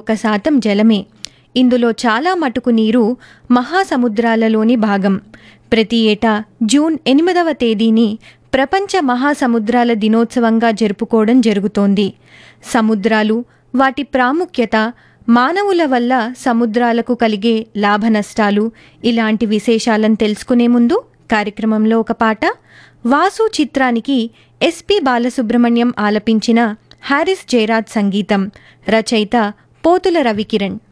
ఒక్క శాతం జలమే ఇందులో చాలా మటుకు నీరు మహాసముద్రాలలోని భాగం ప్రతి ఏటా జూన్ ఎనిమిదవ తేదీని ప్రపంచ మహాసముద్రాల దినోత్సవంగా జరుపుకోవడం జరుగుతోంది సముద్రాలు వాటి ప్రాముఖ్యత మానవుల వల్ల సముద్రాలకు కలిగే లాభనష్టాలు ఇలాంటి విశేషాలను తెలుసుకునే ముందు కార్యక్రమంలో ఒక పాట వాసు చిత్రానికి ఎస్పి బాలసుబ్రహ్మణ్యం ఆలపించిన హారిస్ జయరాజ్ సంగీతం రచయిత పోతుల రవికిరణ్